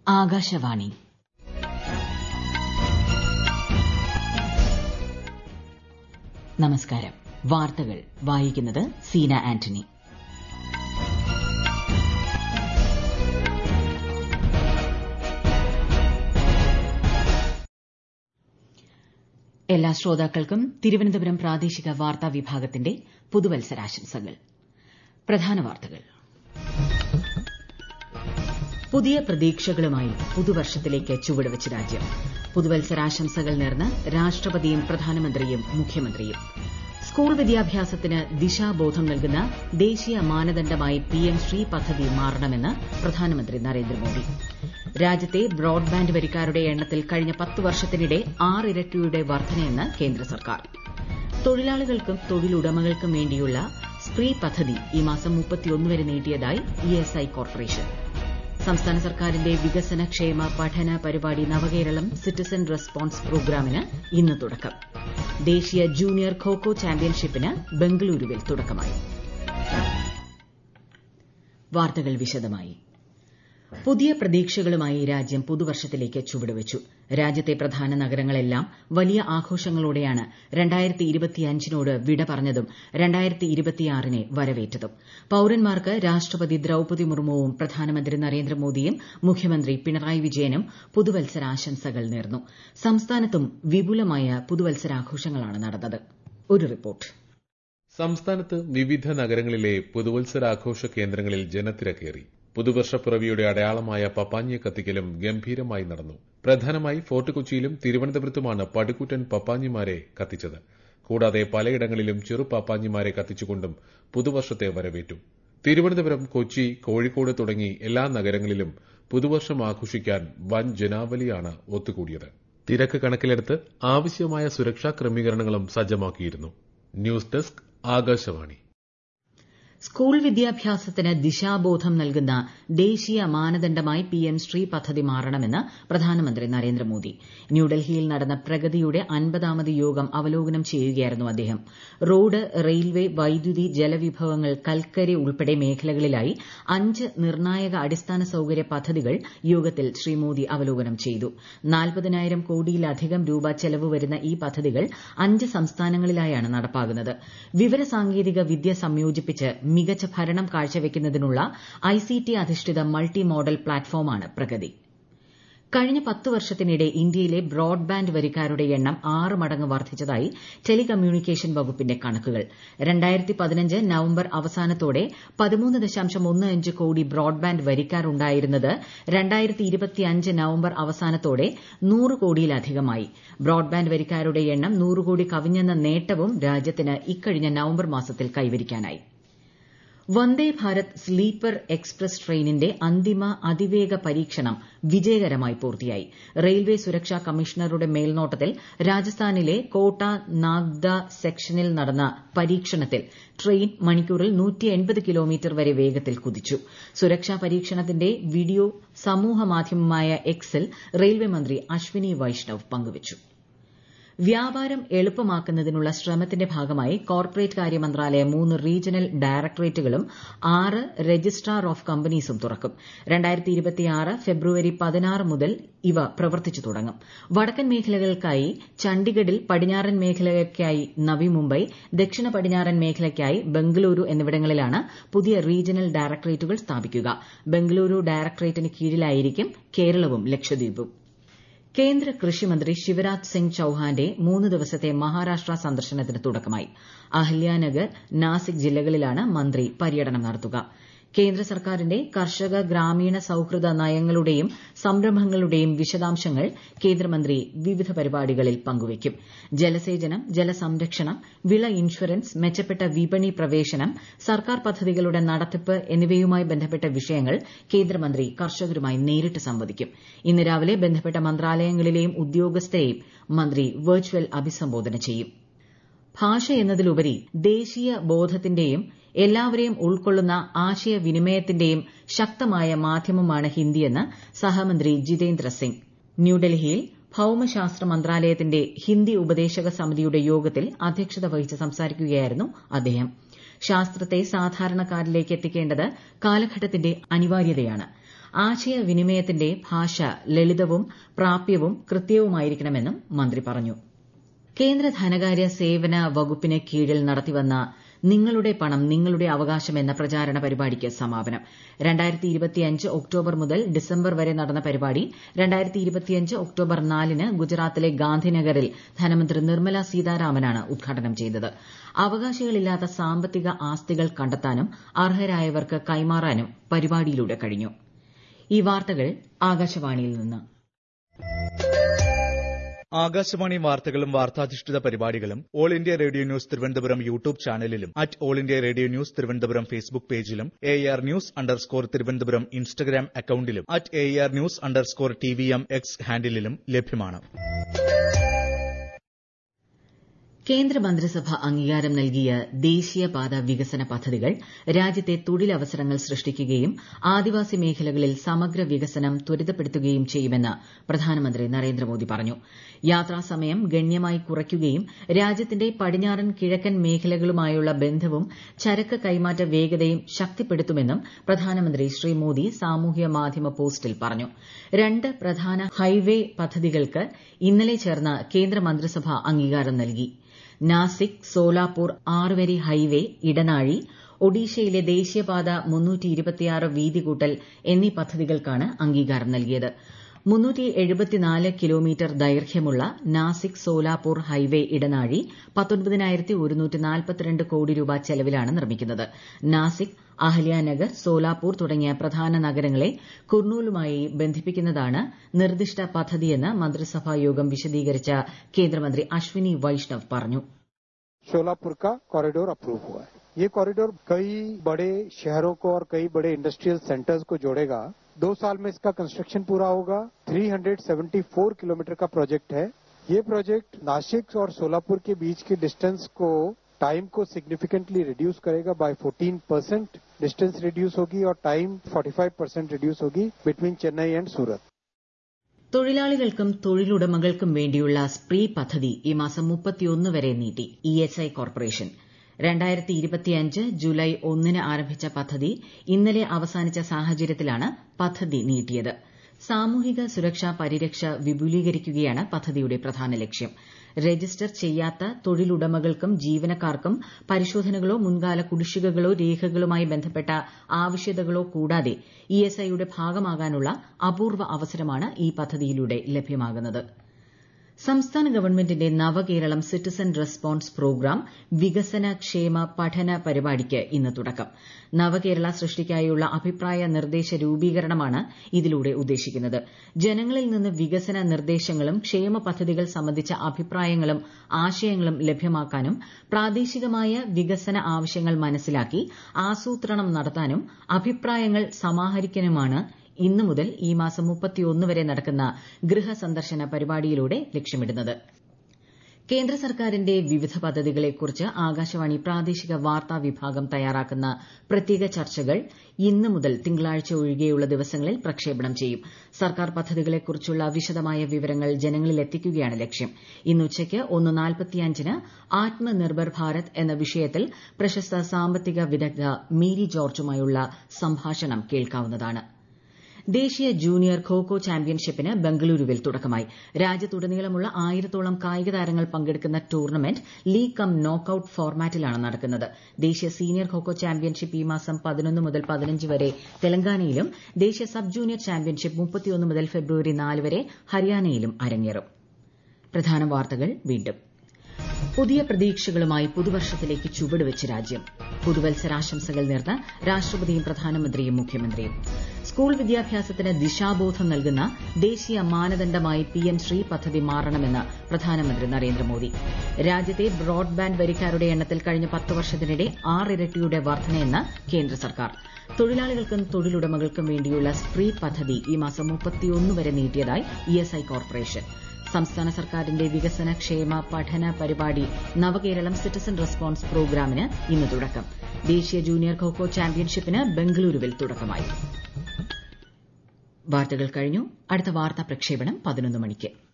ആകാശവാണി നമസ്കാരം വാർത്തകൾ വായിക്കുന്നത് സീന ആന്റണി എല്ലാ ശ്രോതാക്കൾക്കും തിരുവനന്തപുരം പ്രാദേശിക വാർത്താ വിഭാഗത്തിന്റെ പുതുവത്സരാശംസകൾ പ്രധാന വാർത്തകൾ പുതിയ പ്രതീക്ഷകളുമായി പുതുവർഷത്തിലേക്ക് ചുവടുവച്ച് രാജ്യം പുതുവത്സരാശംസകൾ നേർന്ന് രാഷ്ട്രപതിയും പ്രധാനമന്ത്രിയും മുഖ്യമന്ത്രിയും സ്കൂൾ വിദ്യാഭ്യാസത്തിന് ദിശാബോധം നൽകുന്ന ദേശീയ മാനദണ്ഡമായി പിഎം ശ്രീ പദ്ധതി മാറണമെന്ന് പ്രധാനമന്ത്രി നരേന്ദ്രമോദി രാജ്യത്തെ ബ്രോഡ്ബാൻഡ് വരിക്കാരുടെ എണ്ണത്തിൽ കഴിഞ്ഞ പത്ത് വർഷത്തിനിടെ ആറിരട്ടിയുടെ വർധനയെന്ന് കേന്ദ്ര സർക്കാർ തൊഴിലാളികൾക്കും തൊഴിലുടമകൾക്കും വേണ്ടിയുള്ള സ്ത്രീ പദ്ധതി ഈ മാസം വരെ നീട്ടിയതായി ഇഎസ്ഐ കോർപ്പറേഷൻ സംസ്ഥാന സർക്കാരിന്റെ വികസന ക്ഷേമ പഠന പരിപാടി നവകേരളം സിറ്റിസൺ റെസ്പോൺസ് പ്രോഗ്രാമിന് ഇന്ന് തുടക്കം ദേശീയ ജൂനിയർ ഖോ ഖോ ചാമ്പ്യൻഷിപ്പിന് ബംഗളൂരുവിൽ തുടക്കമായി വാർത്തകൾ വിശദമായി പുതിയ പ്രതീക്ഷകളുമായി രാജ്യം പുതുവർഷത്തിലേക്ക് ചുവടുവച്ചു രാജ്യത്തെ പ്രധാന നഗരങ്ങളെല്ലാം വലിയ ആഘോഷങ്ങളോടെയാണ് നോട് വിട പറഞ്ഞതും നെ വരവേറ്റതും പൌരന്മാർക്ക് രാഷ്ട്രപതി ദ്രൌപതി മുർമുവും പ്രധാനമന്ത്രി നരേന്ദ്രമോദിയും മുഖ്യമന്ത്രി പിണറായി വിജയനും പുതുവത്സരാശംസകൾ നേർന്നു സംസ്ഥാനത്തും വിപുലമായ പുതുവത്സരാഘോഷങ്ങളാണ് നടന്നത് ഒരു റിപ്പോർട്ട് സംസ്ഥാനത്ത് വിവിധ നഗരങ്ങളിലെ പുതുവത്സരാഘോഷ കേന്ദ്രങ്ങളിൽ ജനത്തിരക്കേറി പുതുവർഷപ്പിറവിയുടെ അടയാളമായ പപ്പാഞ്ഞിയെ കത്തിക്കലും ഗംഭീരമായി നടന്നു പ്രധാനമായി ഫോർട്ട് കൊച്ചിയിലും തിരുവനന്തപുരത്തുമാണ് പടുകൂറ്റൻ പപ്പാഞ്ഞിമാരെ കത്തിച്ചത് കൂടാതെ പലയിടങ്ങളിലും ചെറു പപ്പാഞ്ഞിമാരെ കത്തിച്ചുകൊണ്ടും പുതുവർഷത്തെ വരവേറ്റു തിരുവനന്തപുരം കൊച്ചി കോഴിക്കോട് തുടങ്ങി എല്ലാ നഗരങ്ങളിലും പുതുവർഷം ആഘോഷിക്കാൻ വൻ ജനാവലിയാണ് ഒത്തുകൂടിയത് തിരക്ക് കണക്കിലെടുത്ത് ആവശ്യമായ സുരക്ഷാ ക്രമീകരണങ്ങളും സജ്ജമാക്കിയിരുന്നു ന്യൂസ് ഡെസ്ക് ആകാശവാണി സ്കൂൾ വിദ്യാഭ്യാസത്തിന് ദിശാബോധം നൽകുന്ന ദേശീയ മാനദണ്ഡമായി പിഎം ശ്രീ പദ്ധതി മാറണമെന്ന് പ്രധാനമന്ത്രി നരേന്ദ്രമോദി ന്യൂഡൽഹിയിൽ നടന്ന പ്രഗതിയുടെ അൻപതാമത് യോഗം അവലോകനം ചെയ്യുകയായിരുന്നു അദ്ദേഹം റോഡ് റെയിൽവേ വൈദ്യുതി ജലവിഭവങ്ങൾ കൽക്കരി ഉൾപ്പെടെ മേഖലകളിലായി അഞ്ച് നിർണായക അടിസ്ഥാന സൌകര്യ പദ്ധതികൾ യോഗത്തിൽ ശ്രീ മോദി അവലോകനം ചെയ്തു നാൽപ്പതിനായിരം കോടിയിലധികം രൂപ ചെലവ് വരുന്ന ഈ പദ്ധതികൾ അഞ്ച് സംസ്ഥാനങ്ങളിലായാണ് നടപ്പാകുന്നത് വിവരസാങ്കേതിക വിദ്യ സംയോജിപ്പിച്ച് മികച്ച ഭരണം കാഴ്ചവെക്കുന്നതിനുള്ള ഐസിടി അധിഷ്ഠിത മൾട്ടി മോഡൽ പ്ലാറ്റ്ഫോമാണ് പ്രഗതി കഴിഞ്ഞ പത്ത് വർഷത്തിനിടെ ഇന്ത്യയിലെ ബ്രോഡ്ബാൻഡ് വരിക്കാരുടെ എണ്ണം ആറ് മടങ്ങ് വർദ്ധിച്ചതായി ടെലികമ്മ്യൂണിക്കേഷൻ വകുപ്പിന്റെ കണക്കുകൾ നവംബർ അവസാനത്തോടെ കോടി ബ്രോഡ്ബാൻഡ് വരിക്കാരുണ്ടായിരുന്നത് നവംബർ അവസാനത്തോടെ നൂറ് കോടിയിലധികമായി ബ്രോഡ്ബാൻഡ് വരിക്കാരുടെ എണ്ണം നൂറ് കോടി കവിഞ്ഞെന്ന നേട്ടവും രാജ്യത്തിന് ഇക്കഴിഞ്ഞ നവംബർ മാസത്തിൽ കൈവരിക്കാനായി വന്ദേ ഭാരത് സ്ലീപ്പർ എക്സ്പ്രസ് ട്രെയിനിന്റെ അന്തിമ അതിവേഗ പരീക്ഷണം വിജയകരമായി പൂർത്തിയായി റെയിൽവേ സുരക്ഷാ കമ്മീഷണറുടെ മേൽനോട്ടത്തിൽ രാജസ്ഥാനിലെ കോട്ട നാഗ്ദ സെക്ഷനിൽ നടന്ന പരീക്ഷണത്തിൽ ട്രെയിൻ മണിക്കൂറിൽ കിലോമീറ്റർ വരെ വേഗത്തിൽ കുതിച്ചു സുരക്ഷാ പരീക്ഷണത്തിന്റെ വീഡിയോ സമൂഹമാധ്യമമായ എക്സിൽ റെയിൽവേ മന്ത്രി അശ്വിനി വൈഷ്ണവ് പങ്കുവച്ചു വ്യാപാരം എളുപ്പമാക്കുന്നതിനുള്ള ശ്രമത്തിന്റെ ഭാഗമായി കോർപ്പറേറ്റ് കാര്യ മന്ത്രാലയം മൂന്ന് റീജിയണൽ ഡയറക്ടറേറ്റുകളും ആറ് രജിസ്ട്രാർ ഓഫ് കമ്പനീസും തുറക്കും ഫെബ്രുവരി പതിനാറ് മുതൽ ഇവ പ്രവർത്തിച്ചു തുടങ്ങും വടക്കൻ മേഖലകൾക്കായി ചണ്ഡിഗഡിൽ പടിഞ്ഞാറൻ മേഖലയ്ക്കായി നവി മുംബൈ ദക്ഷിണ പടിഞ്ഞാറൻ മേഖലയ്ക്കായി ബംഗളൂരു എന്നിവിടങ്ങളിലാണ് പുതിയ റീജിയണൽ ഡയറക്ടറേറ്റുകൾ സ്ഥാപിക്കുക ബംഗളൂരു ഡയറക്ടറേറ്റിന് കീഴിലായിരിക്കും കേരളവും ലക്ഷദ്വീപും കേന്ദ്ര കൃഷിമന്ത്രി ശിവരാജ് സിംഗ് ചൌഹാന്റെ മൂന്ന് ദിവസത്തെ മഹാരാഷ്ട്ര സന്ദർശനത്തിന് തുടക്കമായി അഹല്യാനഗർ നാസിക് ജില്ലകളിലാണ് മന്ത്രി പര്യടനം നടത്തുക കേന്ദ്ര സർക്കാരിന്റെ കർഷക ഗ്രാമീണ സൌഹൃദ നയങ്ങളുടെയും സംരംഭങ്ങളുടെയും വിശദാംശങ്ങൾ കേന്ദ്രമന്ത്രി വിവിധ പരിപാടികളിൽ പങ്കുവയ്ക്കും ജലസേചനം ജലസംരക്ഷണം വിള ഇൻഷുറൻസ് മെച്ചപ്പെട്ട വിപണി പ്രവേശനം സർക്കാർ പദ്ധതികളുടെ നടത്തിപ്പ് എന്നിവയുമായി ബന്ധപ്പെട്ട വിഷയങ്ങൾ കേന്ദ്രമന്ത്രി കർഷകരുമായി നേരിട്ട് സംവദിക്കും ഇന്ന് രാവിലെ ബന്ധപ്പെട്ട മന്ത്രാലയങ്ങളിലെയും ഉദ്യോഗസ്ഥരെയും മന്ത്രി വെർച്വൽ അഭിസംബോധന ചെയ്യും ഭാഷ എന്നതിലുപരി ദേശീയ ബോധത്തിന്റെയും എല്ലാവരെയും ഉൾക്കൊള്ളുന്ന ആശയവിനിമയത്തിന്റെയും ശക്തമായ മാധ്യമമാണ് ഹിന്ദിയെന്ന് സഹമന്ത്രി ജിതേന്ദ്ര സിംഗ് ന്യൂഡൽഹിയിൽ ഭൌമശാസ്ത്ര മന്ത്രാലയത്തിന്റെ ഹിന്ദി ഉപദേശക സമിതിയുടെ യോഗത്തിൽ അധ്യക്ഷത വഹിച്ച് സംസാരിക്കുകയായിരുന്നു അദ്ദേഹം ശാസ്ത്രത്തെ സാധാരണക്കാരിലേക്ക് എത്തിക്കേണ്ടത് കാലഘട്ടത്തിന്റെ അനിവാര്യതയാണ് ആശയവിനിമയത്തിന്റെ ഭാഷ ലളിതവും പ്രാപ്യവും കൃത്യവുമായിരിക്കണമെന്നും മന്ത്രി പറഞ്ഞു കേന്ദ്ര ധനകാര്യ സേവന വകുപ്പിന് കീഴിൽ നടത്തിവന്ന നിങ്ങളുടെ പണം നിങ്ങളുടെ അവകാശം എന്ന പ്രചാരണ പരിപാടിക്ക് സമാപനം ഒക്ടോബർ മുതൽ ഡിസംബർ വരെ നടന്ന പരിപാടി ഒക്ടോബർ നാലിന് ഗുജറാത്തിലെ ഗാന്ധിനഗറിൽ ധനമന്ത്രി നിർമ്മല സീതാരാമനാണ് ഉദ്ഘാടനം ചെയ്തത് അവകാശികളില്ലാത്ത സാമ്പത്തിക ആസ്തികൾ കണ്ടെത്താനും അർഹരായവർക്ക് കൈമാറാനും പരിപാടിയിലൂടെ കഴിഞ്ഞു ഈ വാർത്തകൾ ആകാശവാണിയിൽ നിന്ന് ആകാശവാണി വാർത്തകളും വാർത്താധിഷ്ഠിത പരിപാടികളും all India radio news Thiruvananthapuram YouTube ചാനലിലും at all India radio news Thiruvananthapuram Facebook പേജിലും A R news underscore Thiruvananthapuram Instagram അക്കൌണ്ടിലും at A R news underscore T V M X ഹാൻഡിലും ലഭ്യമാണ് കേന്ദ്ര മന്ത്രിസഭ അംഗീകാരം നൽകിയ ദേശീയപാത വികസന പദ്ധതികൾ രാജ്യത്തെ തൊഴിലവസരങ്ങൾ സൃഷ്ടിക്കുകയും ആദിവാസി മേഖലകളിൽ സമഗ്ര വികസനം ത്വരിതപ്പെടുത്തുകയും ചെയ്യുമെന്ന് പ്രധാനമന്ത്രി നരേന്ദ്രമോദി പറഞ്ഞു യാത്രാസമയം ഗണ്യമായി കുറയ്ക്കുകയും രാജ്യത്തിന്റെ പടിഞ്ഞാറൻ കിഴക്കൻ മേഖലകളുമായുള്ള ബന്ധവും ചരക്ക് കൈമാറ്റ വേഗതയും ശക്തിപ്പെടുത്തുമെന്നും പ്രധാനമന്ത്രി ശ്രീ മോദി സാമൂഹ്യ മാധ്യമ പോസ്റ്റിൽ പറഞ്ഞു രണ്ട് പ്രധാന ഹൈവേ പദ്ധതികൾക്ക് ഇന്നലെ ചേർന്ന കേന്ദ്ര മന്ത്രിസഭ അംഗീകാരം നൽകി നാസിക് സോലാപൂർ ആറുവരി ഹൈവേ ഇടനാഴി ഒഡീഷയിലെ ദേശീയപാത വീതി കൂട്ടൽ എന്നീ പദ്ധതികൾക്കാണ് അംഗീകാരം നൽകിയത് കിലോമീറ്റർ ദൈർഘ്യമുള്ള നാസിക് സോലാപൂർ ഹൈവേ ഇടനാഴി കോടി രൂപ ചെലവിലാണ് നിർമ്മിക്കുന്നത് നാസിക് അഹല്യാനഗർ സോലാപൂർ തുടങ്ങിയ പ്രധാന നഗരങ്ങളെ കുർണൂലുമായി ബന്ധിപ്പിക്കുന്നതാണ് നിർദ്ദിഷ്ട പദ്ധതിയെന്ന് മന്ത്രിസഭാ യോഗം വിശദീകരിച്ച കേന്ദ്രമന്ത്രി അശ്വിനി വൈഷ്ണവ് പറഞ്ഞു शोलापुर का कॉरिडोर अप्रूव हुआ है ये कॉरिडोर कई बड़े शहरों को और कई बड़े इंडस्ट्रियल सेंटर्स को जोड़ेगा दो साल में इसका कंस्ट्रक्शन पूरा होगा 374 किलोमीटर का प्रोजेक्ट है ये प्रोजेक्ट नासिक और सोलापुर के बीच के डिस्टेंस को टाइम को सिग्निफिकेंटली रिड्यूस करेगा बाय 14 परसेंट डिस्टेंस रिड्यूस होगी और टाइम 45 परसेंट रिड्यूस होगी बिटवीन चेन्नई एंड सूरत തൊഴിലാളികൾക്കും തൊഴിലുടമകൾക്കും വേണ്ടിയുള്ള സ്പ്രീ പദ്ധതി ഈ മാസം മുപ്പത്തിയൊന്ന് വരെ നീട്ടി ഇഎസ്ഐ കോർപ്പറേഷൻ ജൂലൈ ഒന്നിന് ആരംഭിച്ച പദ്ധതി ഇന്നലെ അവസാനിച്ച സാഹചര്യത്തിലാണ് പദ്ധതി നീട്ടിയത് സാമൂഹിക സുരക്ഷാ പരിരക്ഷ വിപുലീകരിക്കുകയാണ് പദ്ധതിയുടെ പ്രധാന ലക്ഷ്യം രജിസ്റ്റർ ചെയ്യാത്ത തൊഴിലുടമകൾക്കും ജീവനക്കാർക്കും പരിശോധനകളോ മുൻകാല കുടിശ്ശികകളോ രേഖകളുമായി ബന്ധപ്പെട്ട ആവശ്യകതകളോ കൂടാതെ ഇഎസ്ഐയുടെ ഭാഗമാകാനുള്ള അപൂർവ അവസരമാണ് ഈ പദ്ധതിയിലൂടെ ലഭ്യമാകുന്നത് സംസ്ഥാന ഗവൺമെന്റിന്റെ നവകേരളം സിറ്റിസൺ റെസ്പോൺസ് പ്രോഗ്രാം വികസന ക്ഷേമ പഠന പരിപാടിക്ക് ഇന്ന് തുടക്കം നവകേരള സൃഷ്ടിക്കായുള്ള അഭിപ്രായ നിർദ്ദേശ രൂപീകരണമാണ് ഇതിലൂടെ ഉദ്ദേശിക്കുന്നത് ജനങ്ങളിൽ നിന്ന് വികസന നിർദ്ദേശങ്ങളും ക്ഷേമ പദ്ധതികൾ സംബന്ധിച്ച അഭിപ്രായങ്ങളും ആശയങ്ങളും ലഭ്യമാക്കാനും പ്രാദേശികമായ വികസന ആവശ്യങ്ങൾ മനസ്സിലാക്കി ആസൂത്രണം നടത്താനും അഭിപ്രായങ്ങൾ സമാഹരിക്കാനുമാണ് ഇന്ന് മുതൽ ഈ മാസം വരെ നടക്കുന്ന ഗൃഹസന്ദർശന പരിപാടിയിലൂടെ ലക്ഷ്യമിടുന്നത് കേന്ദ്ര സർക്കാരിന്റെ വിവിധ പദ്ധതികളെക്കുറിച്ച് ആകാശവാണി പ്രാദേശിക വാർത്താ വിഭാഗം തയ്യാറാക്കുന്ന പ്രത്യേക ചർച്ചകൾ ഇന്ന് മുതൽ തിങ്കളാഴ്ച ഒഴികെയുള്ള ദിവസങ്ങളിൽ പ്രക്ഷേപണം ചെയ്യും സർക്കാർ പദ്ധതികളെക്കുറിച്ചുള്ള വിശദമായ വിവരങ്ങൾ ജനങ്ങളിൽ എത്തിക്കുകയാണ് ലക്ഷ്യം ഇന്ന് ഉച്ചയ്ക്ക് ഒന്ന് നാൽപ്പത്തിയഞ്ചിന് ആത്മനിർഭർ ഭാരത് എന്ന വിഷയത്തിൽ പ്രശസ്ത സാമ്പത്തിക വിദഗ്ധ മേരി ജോർജുമായുള്ള സംഭാഷണം കേൾക്കാവുന്നതാണ് ദേശീയ ജൂനിയർ ഖോ ഖോ ചാമ്പ്യൻഷിപ്പിന് ബംഗളൂരുവിൽ തുടക്കമായി രാജ്യത്തുടനീളമുള്ള ആയിരത്തോളം കായിക താരങ്ങൾ പങ്കെടുക്കുന്ന ടൂർണമെന്റ് ലീഗ് കം നോക്കൌട്ട് ഫോർമാറ്റിലാണ് നടക്കുന്നത് ദേശീയ സീനിയർ ഖോ ഖോ ചാമ്പ്യൻഷിപ്പ് ഈ മാസം പതിനൊന്ന് മുതൽ പതിനഞ്ച് വരെ തെലങ്കാനയിലും ദേശീയ സബ് ജൂനിയർ ചാമ്പ്യൻഷിപ്പ് മുപ്പത്തിയൊന്ന് മുതൽ ഫെബ്രുവരി നാല് വരെ ഹരിയാനയിലും അരങ്ങേറും പ്രധാന വാർത്തകൾ വീണ്ടും പുതിയ പ്രതീക്ഷകളുമായി പുതുവർഷത്തിലേക്ക് ചുവടുവെച്ച് രാജ്യം പുതുവത്സരാശംസകൾ നേർന്ന് രാഷ്ട്രപതിയും പ്രധാനമന്ത്രിയും മുഖ്യമന്ത്രിയും സ്കൂൾ വിദ്യാഭ്യാസത്തിന് ദിശാബോധം നൽകുന്ന ദേശീയ മാനദണ്ഡമായി പിഎം ശ്രീ പദ്ധതി മാറണമെന്ന് പ്രധാനമന്ത്രി നരേന്ദ്രമോദി രാജ്യത്തെ ബ്രോഡ്ബാൻഡ് വരിക്കാരുടെ എണ്ണത്തിൽ കഴിഞ്ഞ പത്ത് വർഷത്തിനിടെ ആറിരട്ടിയുടെ വർധനയെന്ന് കേന്ദ്ര സർക്കാർ തൊഴിലാളികൾക്കും തൊഴിലുടമകൾക്കും വേണ്ടിയുള്ള സ്പ്രീ പദ്ധതി ഈ മാസം മുപ്പത്തിയൊന്ന് വരെ നീട്ടിയതായി ഇഎസ്ഐ കോർപ്പറേഷൻ സംസ്ഥാന സർക്കാരിന്റെ വികസന ക്ഷേമ പഠന പരിപാടി നവകേരളം സിറ്റിസൺ റെസ്പോൺസ് പ്രോഗ്രാമിന് ഇന്ന് തുടക്കം ദേശീയ ജൂനിയർ ഖോഖോ ചാമ്പ്യൻഷിപ്പിന് ബംഗളൂരുവിൽ തുടക്കമായി വാർത്തകൾ കഴിഞ്ഞു അടുത്ത വാർത്താ പ്രക്ഷേപണം പതിനൊന്ന് മണിക്ക്